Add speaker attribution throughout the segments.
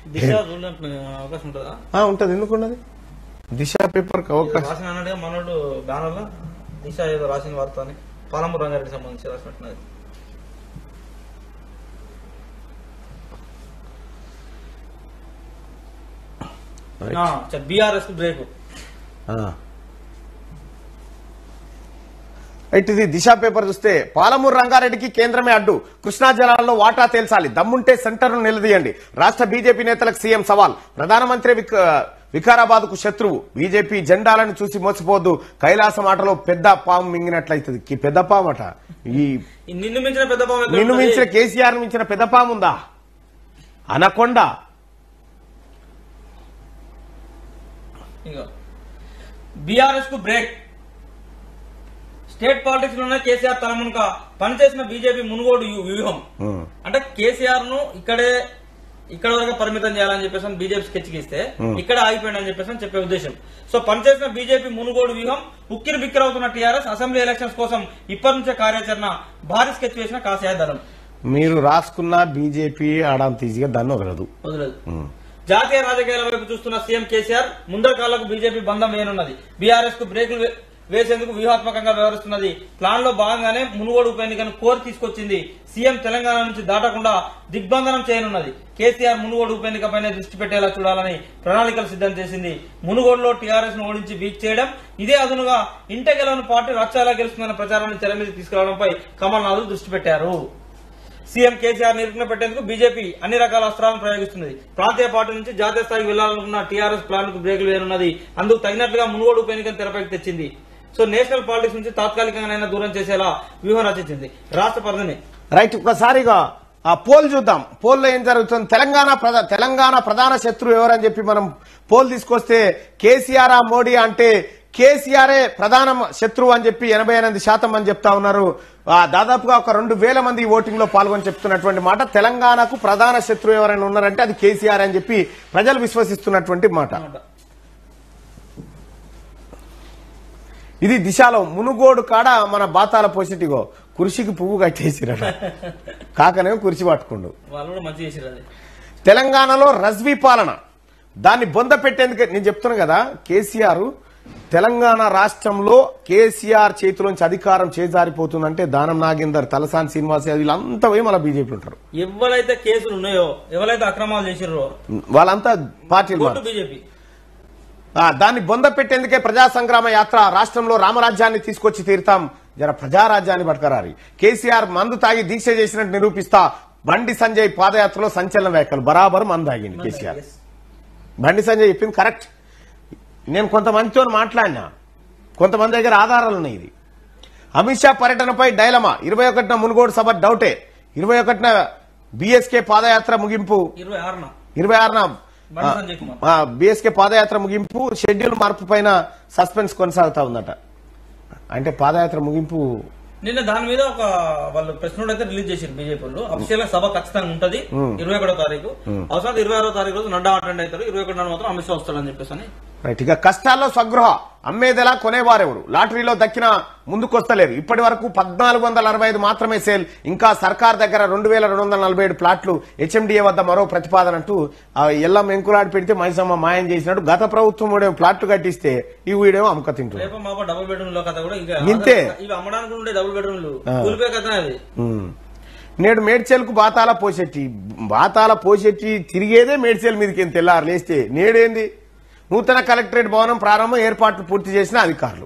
Speaker 1: దిశ చూడడానికి అవకాశం ఉంటుందా
Speaker 2: ఆ, ఉంటది ఎందుకు ఉండదు దిశ పేపర్ అవకాశం
Speaker 1: రాసిన అన్నట్టుగా మనోడు బ్యానర్ లో దిశ ఏదో రాసిన వార్త అని పాలమూరు రంగారెడ్డి సంబంధించి రాసినట్టున్నది బీఆర్ఎస్ బ్రేక్
Speaker 2: రైట్ ఇది దిశ పేపర్ చూస్తే పాలమూరు రంగారెడ్డికి కేంద్రమే అడ్డు కృష్ణా జలాల్లో వాటా తేల్చాలి దమ్ముంటే సెంటర్ను నిలదీయండి రాష్ట్ర బీజేపీ నేతలకు సీఎం సవాల్ ప్రధానమంత్రి విక- వికారాబాద్ కు శత్రువు బీజేపీ జెండాలను చూసి మోసపోవద్దు కైలాసం ఆటలో పెద్ద పాము మింగినట్లయితుంది ఈ పెద్ద పాము అట ఈ
Speaker 1: ఈ నిన్ను మించిన పెద్ద పాము ఎక్కడ
Speaker 2: నిన్ను
Speaker 1: ఉంటది?
Speaker 2: మించిన కేసీఆర్ మించిన పెద్ద పాము ఉందా అనకొండ
Speaker 1: ఇగో బీఆర్ఎస్ కు బ్రేక్ స్టేట్ పాలిటిక్స్ లోనే కేసీఆర్ తన మునుక పనిచేసిన బీజేపీ మునుగోడు యు- వ్యూహం
Speaker 2: ఉమ్.
Speaker 1: అంటే కేసీఆర్ ను ఇక్కడే ఇక్కడ వరకు పరిమితం చేయాలని చెప్పేసి అని బీజేపీ స్కెచ్ గీస్తే ఇక్కడ ఆగిపోయింది అని చెప్పేసి అని చెప్పే ఉద్దేశం సో పనిచేసిన బీజేపీ మునుగోడు వ్యూహం ఉక్కిరి బిక్కిరవుతున్న టీఆర్ఎస్ అసెంబ్లీ ఎలక్షన్స్ కోసం ఇప్పటి నుంచే కార్యాచరణ భారీ స్కెచ్ వేసిన కాషాయ దళం
Speaker 2: మీరు రాసుకున్న బీజేపీ ఆడాం తీసిగా దాన్ని వదలదు
Speaker 1: వదలదు జాతీయ రాజకీయాల వైపు చూస్తున్న సీఎం కేసీఆర్ ముందర కాళ్లకు బీజేపీ బంధం వేయనున్నది బీఆర్ఎస్ కు బ్రేకులు వే- వేసేందుకు వ్యూహాత్మకంగా వ్యవహరిస్తున్నది ప్లాన్ లో భాగంగానే మునుగోడు ఉప ఎన్నికను కోరి తీసుకొచ్చింది సీఎం తెలంగాణ నుంచి దాటకుండా దిగ్బంధనం చేయనున్నది కేసీఆర్ మునుగోడు ఉప ఎన్నికపైనే దృష్టి పెట్టేలా చూడాలని ప్రణాళికలు సిద్ధం చేసింది మునుగోడులో టీఆర్ఎస్ ను ఓడించి వీక్ చేయడం ఇదే అదునుగా ఇంట గెలవని పార్టీ రచ్చాలా గెలుస్తుందన్న ప్రచారాన్ని తెర మీద తీసుకురావడంపై కమల్నాథ్ దృష్టి పెట్టారు సీఎం కేసీఆర్ నిరూపణ పెట్టేందుకు బీజేపీ అన్ని రకాల అస్త్రాలను ప్రయోగిస్తున్నది ప్రాంతీయ పార్టీ నుంచి జాతీయ స్థాయికి వెళ్లాలనుకున్న టీఆర్ఎస్ ప్లాన్ కు బ్రేకులు వేయనున్నది అందుకు తగినట్లుగా మునుగోడు ఉప ఎన్నికను తెరపైకి తెచ్చింది సో నేషనల్ పాలిటిక్స్ నుంచి తాత్కాలికంగానైనా దూరం చేసేలా వ్యూహం రచించింది రాష్ట్ర పరిధిని
Speaker 2: రైట్ ఒక్కసారిగా ఆ పోల్ చూద్దాం పోల్లో ఏం జరుగుతుంది తెలంగాణ ప్రధా తెలంగాణ ప్రధాన శత్రువు ఎవరని చెప్పి మనం పోల్ తీసుకొస్తే కేసీఆర్ ఆ మోడీ అంటే కేసీఆరే ప్రధాన శత్రువు అని చెప్పి ఎనభై ఎనిమిది శాతం అని చెప్తా ఉన్నారు ఆ, దాదాపుగా ఒక రెండు వేల మంది ఓటింగ్ లో పాల్గొని చెప్తున్నటువంటి మాట తెలంగాణకు ప్రధాన శత్రువు ఎవరైనా ఉన్నారంటే అది కేసీఆర్ అని చెప్పి ప్రజలు విశ్వసిస్తున్నటువంటి మాట ఇది దిశలో మునుగోడు కాడ మన బాతాల పోసిటిగో కుర్చీకి పువ్వు కట్టేసిరట కాకనేమో కుర్చీ పట్టుకుండు
Speaker 1: వాళ్ళు కూడా మంచి చేసారు అది
Speaker 2: తెలంగాణలో రజ్వీ పాలన దాన్ని బొంద పెట్టేందుకే నేను చెప్తున్నా కదా కేసీఆర్ తెలంగాణ రాష్ట్రంలో కేసీఆర్ చేతిలోంచి అధికారం చేజారిపోతుందంటే దానం నాగేందర్ తలసాని శ్రీనివాస్ యాదవ్ వీళ్ళంతా పోయి మళ్ళీ బీజేపీ ఉంటారు
Speaker 1: ఎవరైతే కేసులు ఉన్నాయో ఎవరైతే అక్రమాలు చేసిర్రో
Speaker 2: వాళ్ళంతా పార్టీలు
Speaker 1: కోర్టు
Speaker 2: మారు
Speaker 1: బీజేపీ
Speaker 2: ఆ, దాన్ని బొంద పెట్టేందుకే ప్రజా సంగ్రామ యాత్ర రాష్ట్రంలో రామరాజ్యాన్ని తీసుకొచ్చి తీరుతాం జర ప్రజారాజ్యాన్ని పట్టుకరారి కేసీఆర్ మందు తాగి దీక్ష చేసినట్టు నిరూపిస్తా బండి సంజయ్ పాదయాత్రలో సంచలన వ్యాఖ్యలు బరాబర్ మందు తాగింది కేసీఆర్ బండి సంజయ్ చెప్పింది కరెక్ట్ నేను కొంతమందితో మాట్లాడినా కొంతమంది దగ్గర ఆధారాలు ఉన్నాయి ఇది అమిత్ షా పర్యటనపై డైలమా ఇరవై ఒకటిన మునుగోడు సభ డౌటే ఇరవై ఒకటిన బీఎస్కే పాదయాత్ర ముగింపు
Speaker 1: ఇరవై ఆరున
Speaker 2: ఇరవై ఆరున
Speaker 1: బండి సంజయ్ కుమార్
Speaker 2: బీఎస్కే పాదయాత్ర ముగింపు షెడ్యూల్ మార్పు పైన సస్పెన్స్ కొనసాగుతా ఉందట అంటే పాదయాత్ర ముగింపు
Speaker 1: నిన్న దాని మీద ఒక వాళ్ళు ప్రెస్ నోట్ అయితే రిలీజ్ చేశారు బీజేపీ వాళ్ళు అఫీషియల్ గా సభ ఖచ్చితంగా ఉంటది ఇరవై ఒకటో తారీఖు అవసరం ఇరవై ఆరో తారీఖు రోజు నడ్డా అటెండ్ అవుతారు ఇరవై ఒకటి నాడు మాత్రం అమిత్ షా వస్తాడని చెప్పేసి అని
Speaker 2: రైట్ ఇక కష్టాల్లో స్వగృహ అమ్మేదెలా కొనేవారెవరు లాటరీలో దక్కిన ముందుకొస్తలేరు ఇప్పటి వరకు పద్నాలుగు వందల అరవై ఐదు మాత్రమే సేల్ ఇంకా సర్కార్ దగ్గర రెండు వేల రెండు వందల నలభై ఏడు ప్లాట్లు హెచ్ఎండిఏ వద్ద మరో ప్రతిపాదన అంటూ ఆ ఎల్లం ఎంకులాడి పెడితే మైసమ్మ మాయం చేసినట్టు గత ప్రభుత్వం కూడా ప్లాట్లు కట్టిస్తే ఈ వీడేమో అమ్మక తింటుంది
Speaker 1: రేపు మాప డబుల్ బెడ్రూమ్ లో కథ కూడా ఇంకా
Speaker 2: ఇంతే.
Speaker 1: ఇవి అమ్మడానికి ఉండే డబుల్ బెడ్రూమ్లు కూలిపోయే కథ అది
Speaker 2: ఉమ్. నేడు మేడ్చల్కు బాతాల పోసెట్టి బాతాల పోసెట్టి తిరిగేదే మేడ్చల్ మీదకి ఏం తెల్లారు లేస్తే నేడేంది నూతన కలెక్టరేట్ భవనం ప్రారంభం ఏర్పాట్లు పూర్తి చేసిన అధికారులు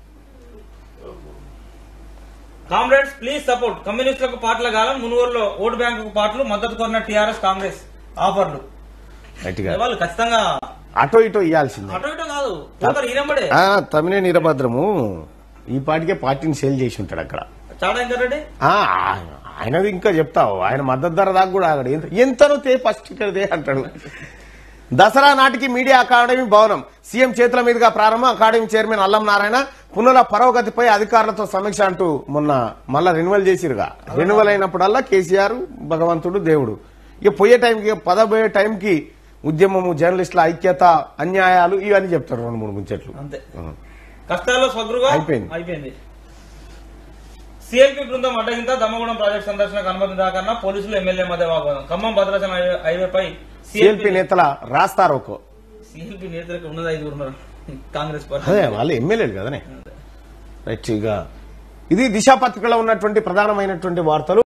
Speaker 1: కామ్రేడ్స్ ప్లీజ్ సపోర్ట్ కమ్యూనిస్టులకు పాటల కాలం మునుగోరులో ఓటు బ్యాంకు పాటలు మద్దతు కోరిన టీఆర్ఎస్ కాంగ్రెస్ ఆఫర్లు
Speaker 2: గట్టిగా
Speaker 1: వాళ్ళు ఖచ్చితంగా
Speaker 2: అటో ఇటో ఇవ్వాల్సిందే
Speaker 1: అటు ఇటు కాదు పోతారు ఈరంబడే
Speaker 2: ఆ, తమిళ నీరభద్రము ఈ పాటికే పార్టీని సేల్ చేసి ఉంటాడు అక్కడ
Speaker 1: చాడా ఇంకా రెడ్డి
Speaker 2: ఆ, ఆయనది ఇంకా చెప్తావు ఆయన మద్దతు ధర దాకా కూడా ఆగడు ఎంత ఎంతనో తే ఫస్ట్ ఇక్కడదే అంటాడు దసరా నాటికి మీడియా అకాడమీ భవనం సీఎం చేతుల మీదుగా ప్రారంభం అకాడమీ చైర్మన్ అల్లం నారాయణ పునరుల పరోగతిపై అధికారులతో సమీక్ష అంటూ మొన్న మళ్ళా రెన్యువల్ చేసిరుగా రెన్యువల్ అయినప్పుడల్లా కేసీఆర్ భగవంతుడు దేవుడు ఇక పోయే టైంకి పదపోయే టైంకి ఉద్యమము జర్నలిస్టుల ఐక్యత అన్యాయాలు ఇవన్నీ చెప్తారు రెండు మూడు ముచ్చట్లు
Speaker 1: అంతే కష్టాల్లో స్వగృహ
Speaker 2: అయిపోయింది.
Speaker 1: అయిపోయింది సిఎల్పి బృందం అడ్డగింత దమ్మగూడెం ప్రాజెక్టు సందర్శనకు అనుమతి దాకన్నా పోలీసులు ఎమ్మెల్యే మధ్య వాగ్వాదం ఖమ్మం భద్రాచలం హైవే- హైవేపై
Speaker 2: సిఎల్పి నేతల రాస్తారోకో
Speaker 1: సిఎల్పి నేతలకు ఉన్నది ఐదుగురు ఉన్నారు కాంగ్రెస్ పార్టీ
Speaker 2: అదే వాళ్ళు ఎమ్మెల్యేలు కదనే రైట్ ఇక ఇది దిశ పత్రికలో ఉన్నటువంటి ప్రధానమైనటువంటి వార్తలు